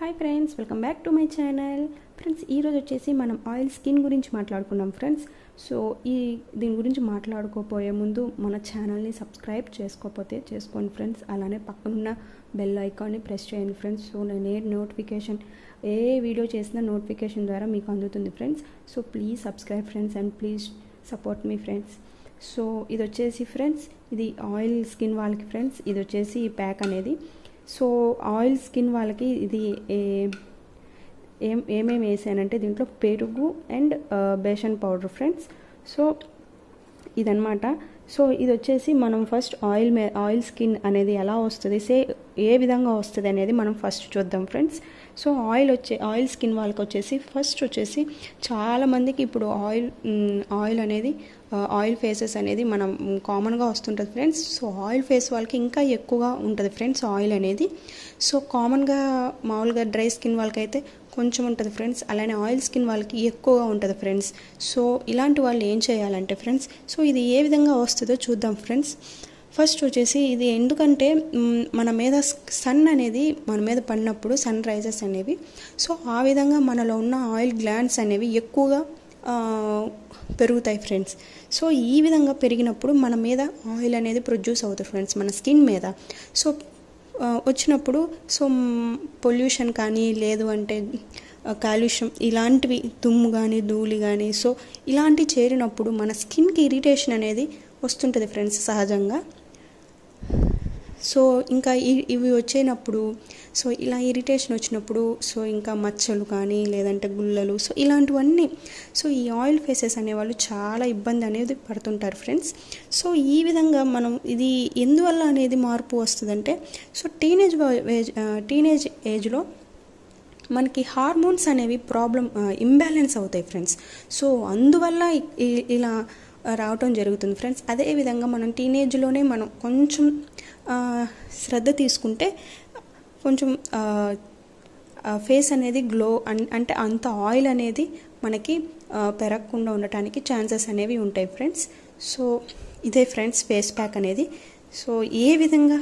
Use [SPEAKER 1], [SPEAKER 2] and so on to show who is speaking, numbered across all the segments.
[SPEAKER 1] hi friends welcome back to my channel friends ఈరోజు వచ్చేసి మనం ఆయిల్ స్కిన్ గురించి మాట్లాడుకున్నాం ఫ్రెండ్స్ సో ఈ దీని గురించి మాట్లాడుకోపోయే ముందు మన ఛానల్ని సబ్స్క్రైబ్ చేసుకోకపోతే చేసుకోండి ఫ్రెండ్స్ అలానే పక్కనున్న బెల్ ఐకాన్ని ప్రెస్ చేయండి ఫ్రెండ్స్ సో నేను ఏ నోటిఫికేషన్ ఏ వీడియో చేసినా నోటిఫికేషన్ ద్వారా మీకు అందుతుంది friends so please subscribe friends and please support మీ ఫ్రెండ్స్ సో ఇది వచ్చేసి ఫ్రెండ్స్ ఇది ఆయిల్ స్కిన్ వాళ్ళకి ఫ్రెండ్స్ ఇది వచ్చేసి ఈ ప్యాక్ అనేది సో ఆయిల్ స్కిన్ వాళ్ళకి ఇది ఏ- ఏం ఏమేమి వేసానంటే దీంట్లో పెరుగు and besan powder friends so ఇదనమాట సో ఇది వచ్చేసి మనం ఫస్ట్ ఆయిల్ మే ఆయిల్ స్కిన్ అనేది ఎలా వస్తుంది సే ఏ విధంగా వస్తుంది అనేది మనం ఫస్ట్ చూద్దాం ఫ్రెండ్స్ సో ఆయిల్ వచ్చే ఆయిల్ స్కిన్ వాళ్ళకి వచ్చేసి ఫస్ట్ వచ్చేసి చాలామందికి ఇప్పుడు ఆయిల్ మ్, ఆయిల్ అనేది ఆ, ఆయిల్ ఫేసెస్ అనేది మనం కామన్గా వస్తుంటుంది ఫ్రెండ్స్ సో ఆయిల్ ఫేస్ వాళ్ళకి ఇంకా ఎక్కువగా ఉంటుంది ఫ్రెండ్స్ ఆయిల్ అనేది సో కామన్గా మామూలుగా డ్రై స్కిన్ వాళ్ళకైతే కొంచెం ఉంటుంది ఫ్రెండ్స్ అలానే ఆయిల్ స్కిన్ వాళ్ళకి ఎక్కువగా ఉంటుంది ఫ్రెండ్స్ సో ఇలాంటి వాళ్ళు ఏం చేయాలంటే ఫ్రెండ్స్ సో ఇది ఏ విధంగా వస్తుందో చూద్దాం ఫ్రెండ్స్ ఫస్ట్ వచ్చేసి ఇది ఎందుకంటే మ్, మన మీద సన్ అనేది మన మీద పడినప్పుడు సన్ రైజెస్ అనేవి సో ఆ విధంగా మనలో ఉన్న ఆయిల్ గ్లాండ్స్ అనేవి ఎక్కువగా ఆ, పెరుగుతాయి ఫ్రెండ్స్ సో ఈ విధంగా పెరిగినప్పుడు మన మీద ఆయిల్ అనేది ప్రొడ్యూస్ అవుతుంది ఫ్రెండ్స్ మన స్కిన్ మీద సో ఆ, వచ్చినప్పుడు సో పొల్యూషన్ కానీ లేదు అంటే కాలుష్యం ఇలాంటివి దుమ్ము కానీ ధూళి కానీ సో ఇలాంటివి చేరినప్పుడు మన స్కిన్కి ఇరిటేషన్ అనేది వస్తుంటుంది ఫ్రెండ్స్ సహజంగా సో ఇంకా ఇ- ఇవి వచ్చేటప్పుడు సో ఇలా ఇరిటేషన్ వచ్చినప్పుడు సో ఇంకా మచ్చలు కానీ లేదంటే గుల్లలు సో ఇలాంటివన్నీ సో ఈ ఆయిల్ ఫేసెస్ అనేవాళ్ళు చాలా ఇబ్బంది అనేది పడుతుంటారు ఫ్రెండ్స్ సో ఈ విధంగా మనం ఇది ఎందువల్ల అనేది మార్పు వస్తుందంటే సో టీనేజ్ ఏజ్ టీనేజ్ ఏజ్లో మనకి హార్మోన్స్ అనేవి ప్రాబ్లం ఇంబ్యాలెన్స్ అవుతాయి ఫ్రెండ్స్ సో అందువల్ల ఇ- ఇ- ఇలా రావటం జరుగుతుంది ఫ్రెండ్స్ అదేవిధంగా మనం టీనేజ్లోనే మనం కొంచెం ఆ, శ్రద్ధ తీసుకుంటే కొంచెం ఫేస్ అనేది గ్లో అన్- అంటే అంత ఆయిల్ అనేది మనకి ఆ, పెరగకుండా ఉండటానికి ఛాన్సెస్ అనేవి ఉంటాయి ఫ్రెండ్స్ సో ఇదే ఫ్రెండ్స్ ఫేస్ ప్యాక్ అనేది సో ఏ విధంగా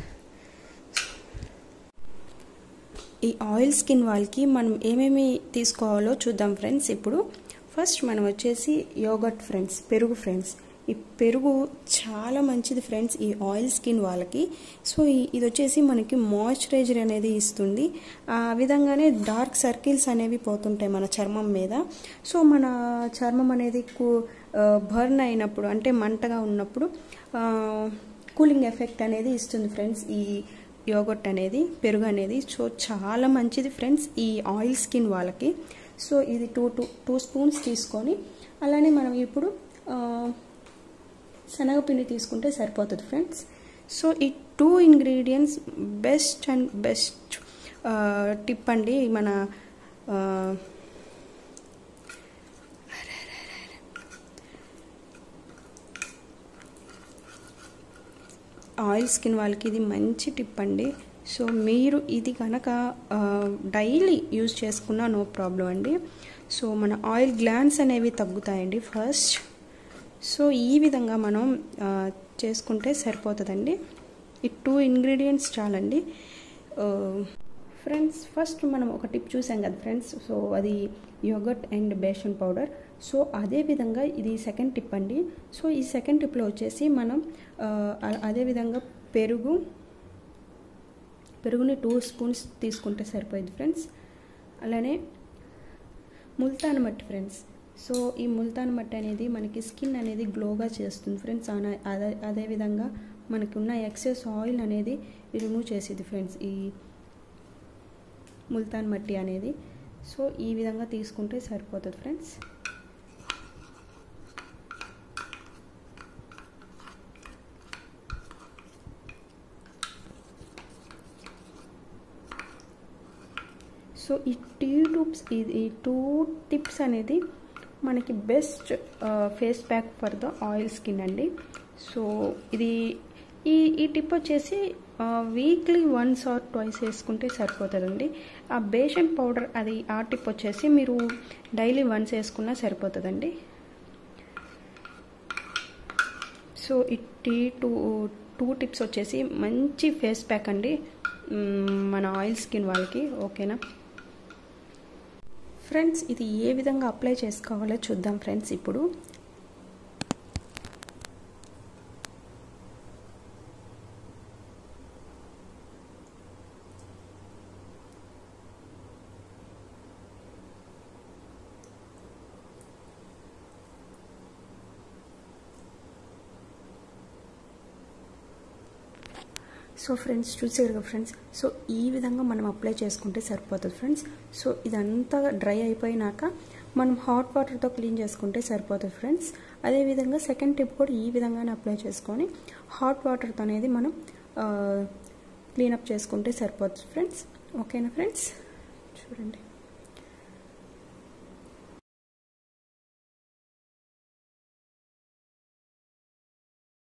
[SPEAKER 1] ఈ ఆయిల్ స్కిన్ వాళ్ళకి మనం ఏమేమి తీసుకోవాలో చూద్దాం ఫ్రెండ్స్ ఇప్పుడు ఫస్ట్ మనం వచ్చేసి యోగట్ ఫ్రెండ్స్ పెరుగు ఫ్రెండ్స్ ఈ పెరుగు చాలా మంచిది ఫ్రెండ్స్ ఈ ఆయిల్ స్కిన్ వాళ్ళకి సో ఈ- ఇది వచ్చేసి మనకి మాయిశ్చరైజర్ అనేది ఇస్తుంది ఆ విధంగానే డార్క్ సర్కిల్స్ అనేవి పోతుంటాయి మన చర్మం మీద సో మన చర్మం అనేది బర్న్ అయినప్పుడు అంటే మంటగా ఉన్నప్పుడు కూలింగ్ ఎఫెక్ట్ అనేది ఇస్తుంది ఫ్రెండ్స్ ఈ యోగట్ అనేది పెరుగు అనేది సో చాలా మంచిది ఫ్రెండ్స్ ఈ ఆయిల్ స్కిన్ వాళ్ళకి సో ఇది టూ టూ టూ స్పూన్స్ తీసుకొని అలానే మనం ఇప్పుడు ఆ, శనగపిండి తీసుకుంటే సరిపోతుంది ఫ్రెండ్స్ సో ఈ two ingredients best and best tip అండి మన ఆ, ఆయిల్ స్కిన్ వాళ్ళకి ఇది మంచి టిప్ అండి సో మీరు ఇది కనుక డైలీ యూజ్ చేసుకున్నా నో ప్రాబ్లం అండి సో మన ఆయిల్ గ్లాండ్స్ అనేవి తగ్గుతాయండి ఫస్ట్ సో ఈ విధంగా మనం ఆ, చేసుకుంటే సరిపోతుందండి ఈ టూ ఇంగ్రీడియంట్స్ చాలండి ఫ్రెండ్స్ ఫస్ట్ మనం ఒక టిప్ చూసాం కదా ఫ్రెండ్స్ సో అది yogurt and besan powder so అదే విధంగా ఇది సెకండ్ టిప్ అండి సో ఈ సెకండ్ టిప్లో వచ్చేసి మనం ఆ, అ- అదే విధంగా పెరుగు పెరుగుని టూ స్పూన్స్ తీసుకుంటే సరిపోయింది ఫ్రెండ్స్ అలానే ముల్తాన్ మట్టి ఫ్రెండ్స్ సో ఈ ముల్తాన్ మట్టి అనేది మనకి స్కిన్ అనేది గ్లోగా చేస్తుంది ఫ్రెండ్స్ అన- అదే అదేవిధంగా మనకి ఉన్న ఎక్సెస్ ఆయిల్ అనేది రిమూవ్ చేసేది ఫ్రెండ్స్ ఈ ముల్తాన్ మట్టి అనేది సో ఈ విధంగా తీసుకుంటే సరిపోతుంది ఫ్రెండ్స్ సో ఈ టూ టూప్స్ ఈ టూ టిప్స్ అనేది మనకి best face pack for the oil skin అండి సో ఇది ఈ ఈ టిప్ వచ్చేసి వీక్లీ వన్స్ ఆర్ ట్వైస్ వేసుకుంటే సరిపోతుందండి ఆ బేసన్ పౌడర్ అది ఆ టిప్ వచ్చేసి మీరు డైలీ వన్స్ వేసుకున్నా సరిపోతుందండి సో ఈ టీ టూ టూ టిప్స్ వచ్చేసి మంచి ఫేస్ ప్యాక్ అండి మన ఆయిల్ స్కిన్ వాళ్ళకి ఓకేనా ఫ్రెండ్స్ ఇది ఏ విధంగా అప్లై చేసుకోవాలో చూద్దాం ఫ్రెండ్స్ ఇప్పుడు సో ఫ్రెండ్స్ చూసారు కదా ఫ్రెండ్స్ సో ఈ విధంగా మనం అప్లై చేసుకుంటే సరిపోతుంది ఫ్రెండ్స్ సో ఇదంతా డ్రై అయిపోయినాక మనం హాట్ వాటర్తో క్లీన్ చేసుకుంటే సరిపోతుంది ఫ్రెండ్స్ అదేవిధంగా సెకండ్ టిప్ కూడా ఈ విధంగానే అప్లై చేసుకొని హాట్ వాటర్తో అనేది మనం క్లీనప్ చేసుకుంటే సరిపోతుంది ఫ్రెండ్స్ ఓకేనా ఫ్రెండ్స్ చూడండి